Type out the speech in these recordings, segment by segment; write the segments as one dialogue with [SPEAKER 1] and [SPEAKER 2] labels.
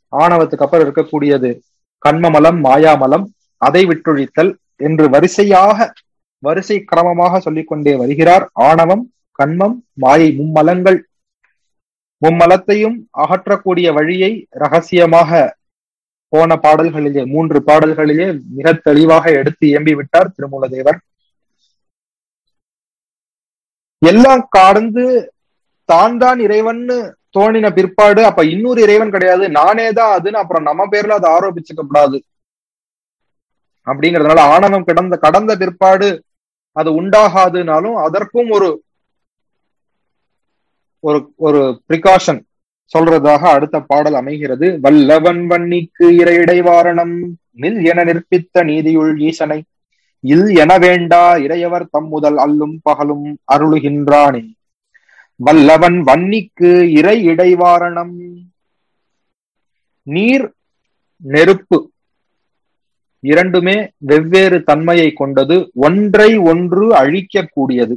[SPEAKER 1] ஆணவத்துக்கு அப்புறம் இருக்கக்கூடியது கண்மமலம் மாயாமலம் அதை விட்டொழித்தல் என்று வரிசையாக வரிசை கிரமமாக சொல்லிக்கொண்டே வருகிறார் ஆணவம் கண்மம் மாயை மும்மலங்கள் மும்மலத்தையும் அகற்றக்கூடிய வழியை ரகசியமாக போன பாடல்களிலே மூன்று பாடல்களிலே மிக தெளிவாக எடுத்து இயம்பி விட்டார் திருமூலதேவர் எல்லாம் கடந்து தான் தான் இறைவன்னு தோணின பிற்பாடு அப்ப இன்னொரு இறைவன் கிடையாது நானே தான் அதுன்னு அப்புறம் நம்ம பேர்ல அதை ஆரோபிச்சுக்க கூடாது அப்படிங்கறதுனால ஆணவம் கிடந்த கடந்த பிற்பாடு அது உண்டாகாதுனாலும் அதற்கும் ஒரு ஒரு ஒரு பிரிகாஷன் சொல்றதாக அடுத்த பாடல் அமைகிறது வல்லவன் வன்னிக்கு இறையிடைவாரணம் நில் என நிற்பித்த நீதியுள் ஈசனை இல் என வேண்டா இறையவர் தம் முதல் அல்லும் பகலும் அருளுகின்றானே வல்லவன் வன்னிக்கு இறை இடைவாரணம் நீர் நெருப்பு இரண்டுமே வெவ்வேறு தன்மையை கொண்டது ஒன்றை ஒன்று அழிக்கக்கூடியது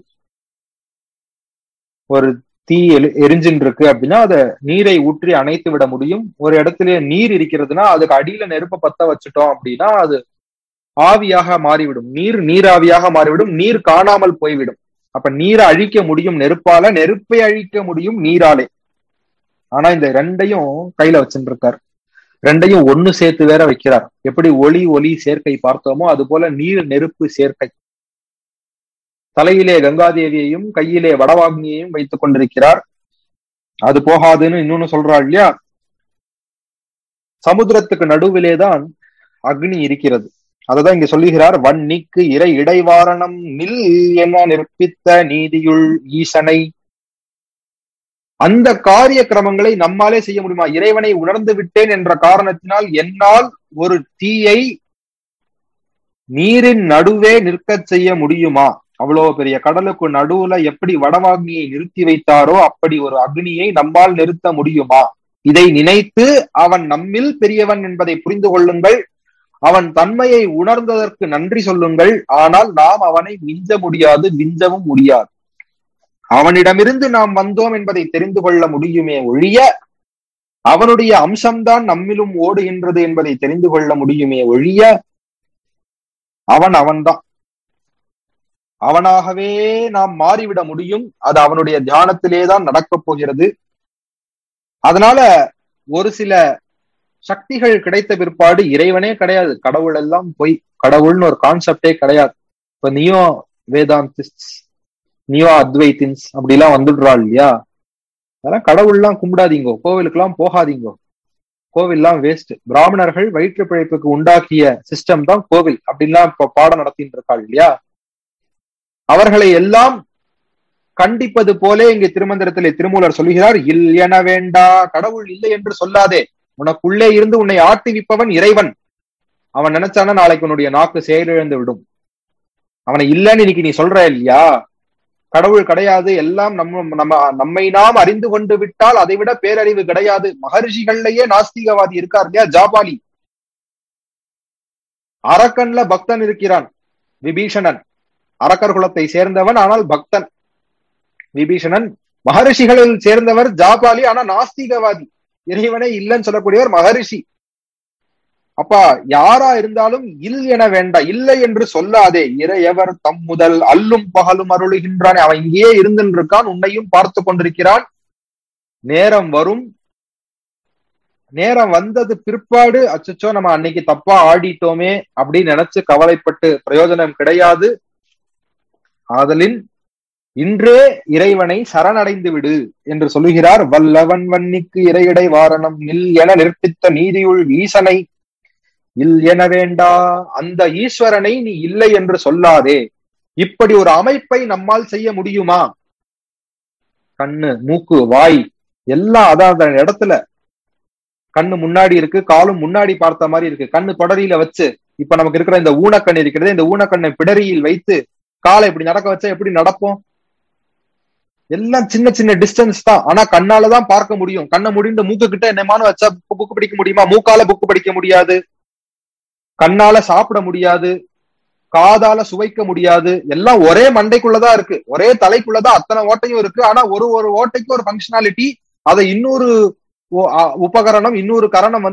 [SPEAKER 1] ஒரு தீ எரி எரிஞ்சின்னு இருக்கு அப்படின்னா அதை நீரை ஊற்றி அணைத்து விட முடியும் ஒரு இடத்துல நீர் இருக்கிறதுனா அதுக்கு அடியில நெருப்ப பத்த வச்சுட்டோம் அப்படின்னா அது ஆவியாக மாறிவிடும் நீர் நீராவியாக மாறிவிடும் நீர் காணாமல் போய்விடும் அப்ப நீரை அழிக்க முடியும் நெருப்பால நெருப்பை அழிக்க முடியும் நீராலே ஆனா இந்த ரெண்டையும் கையில வச்சுட்டு இருக்கார் ரெண்டையும் ஒண்ணு சேர்த்து வேற வைக்கிறார் எப்படி ஒளி ஒளி சேர்க்கை பார்த்தோமோ அது போல நீர் நெருப்பு சேர்க்கை தலையிலே கங்காதேவியையும் கையிலே வடவாக்னியையும் வைத்துக் கொண்டிருக்கிறார் அது போகாதுன்னு இன்னொன்னு சொல்றாள் இல்லையா சமுத்திரத்துக்கு நடுவிலேதான் அக்னி இருக்கிறது அததான் இங்க சொல்லுகிறார் வன்னிக்கு இறை இடைவாரணம் நில் என நிற்பித்த நீதியுள் ஈசனை அந்த காரிய கிரமங்களை நம்மாலே செய்ய முடியுமா இறைவனை உணர்ந்து விட்டேன் என்ற காரணத்தினால் என்னால் ஒரு தீயை நீரின் நடுவே நிற்கச் செய்ய முடியுமா அவ்வளவு பெரிய கடலுக்கு நடுவுல எப்படி வடவாக்னியை நிறுத்தி வைத்தாரோ அப்படி ஒரு அக்னியை நம்மால் நிறுத்த முடியுமா இதை நினைத்து அவன் நம்மில் பெரியவன் என்பதை புரிந்து கொள்ளுங்கள் அவன் தன்மையை உணர்ந்ததற்கு நன்றி சொல்லுங்கள் ஆனால் நாம் அவனை மிஞ்ச முடியாது மிஞ்சவும் முடியாது அவனிடமிருந்து நாம் வந்தோம் என்பதை தெரிந்து கொள்ள முடியுமே ஒழிய அவனுடைய அம்சம்தான் நம்மிலும் ஓடுகின்றது என்பதை தெரிந்து கொள்ள முடியுமே ஒழிய அவன் அவன்தான் அவனாகவே நாம் மாறிவிட முடியும் அது அவனுடைய தியானத்திலே தான் நடக்கப் போகிறது அதனால ஒரு சில சக்திகள் கிடைத்த பிற்பாடு இறைவனே கிடையாது கடவுள் எல்லாம் பொய் கடவுள்னு ஒரு கான்செப்டே கிடையாது இப்ப நியோ வேதாந்திஸ்ட் நியோ அத்வைத்தின்ஸ் அப்படி எல்லாம் வந்துடுறா இல்லையா அதெல்லாம் கடவுள்லாம் கும்பிடாதீங்கோ கோவிலுக்கெல்லாம் போகாதீங்கோ கோவில்லாம் வேஸ்ட் பிராமணர்கள் வயிற்று பிழைப்புக்கு உண்டாக்கிய சிஸ்டம் தான் கோவில் அப்படின்லாம் இப்ப பாடம் நடத்திட்டு இருக்காள் இல்லையா அவர்களை எல்லாம் கண்டிப்பது போலே இங்கு திருமந்திரத்திலே திருமூலர் சொல்கிறார் இல் என வேண்டா கடவுள் இல்லை என்று சொல்லாதே உனக்குள்ளே இருந்து உன்னை ஆட்டுவிப்பவன் இறைவன் அவன் நினைச்சானா நாளைக்கு உன்னுடைய நாக்கு செயலிழந்து விடும் அவனை இல்லைன்னு இன்னைக்கு நீ சொல்ற இல்லையா கடவுள் கிடையாது எல்லாம் நம்ம நம்ம நம்மை நாம் அறிந்து கொண்டு விட்டால் அதை விட பேரறிவு கிடையாது மகர்ஷிகள்லயே நாஸ்திகவாதி இருக்கார் இல்லையா ஜாபாலி அரக்கன்ல பக்தன் இருக்கிறான் விபீஷணன் அரக்கர் குலத்தை சேர்ந்தவன் ஆனால் பக்தன் விபீஷணன் மகரிஷிகளில் சேர்ந்தவர் ஜாபாலி ஆனா நாஸ்திகவாதி இறைவனே இல்லைன்னு சொல்லக்கூடியவர் மகரிஷி அப்பா யாரா இருந்தாலும் இல் என வேண்டாம் இல்லை என்று சொல்லாதே இறையவர் தம் முதல் அல்லும் பகலும் அருளுகின்றான் அவன் இங்கேயே இருந்துன்னு இருக்கான் உன்னையும் பார்த்து கொண்டிருக்கிறான் நேரம் வரும் நேரம் வந்தது பிற்பாடு அச்சச்சோ நம்ம அன்னைக்கு தப்பா ஆடிட்டோமே அப்படின்னு நினைச்சு கவலைப்பட்டு பிரயோஜனம் கிடையாது ஆதலின் இன்றே இறைவனை சரணடைந்து விடு என்று சொல்லுகிறார் வல்லவன் வன்னிக்கு இறையிடை வாரணம் நில் என நிற்பித்த நீதியுள் ஈசனை இல் என வேண்டா அந்த ஈஸ்வரனை நீ இல்லை என்று சொல்லாதே இப்படி ஒரு அமைப்பை நம்மால் செய்ய முடியுமா கண்ணு மூக்கு வாய் எல்லாம் அதான் அந்த இடத்துல கண்ணு முன்னாடி இருக்கு காலும் முன்னாடி பார்த்த மாதிரி இருக்கு கண்ணு தொடரியில வச்சு இப்ப நமக்கு இருக்கிற இந்த ஊனக்கண் இருக்கிறது இந்த ஊனக்கண்ணை பிடரியில் வைத்து காலை இப்படி நடக்க வச்சா எப்படி நடப்போம் எல்லாம் சின்ன சின்ன டிஸ்டன்ஸ் தான் ஆனா கண்ணாலதான் பார்க்க முடியும் கண்ணை முடிந்து மூக்கு கிட்ட என்னமான வச்சா புக்கு படிக்க முடியுமா மூக்கால புக்கு படிக்க முடியாது கண்ணால சாப்பிட முடியாது காதால சுவைக்க முடியாது எல்லாம் ஒரே மண்டைக்குள்ளதான் இருக்கு ஒரே தலைக்குள்ளதான் அத்தனை ஓட்டையும் இருக்கு ஆனா ஒரு ஒரு ஓட்டைக்கு ஒரு ஃபங்க்ஷனாலிட்டி அதை இன்னொரு உபகரணம் இன்னொரு கரணம் வந்து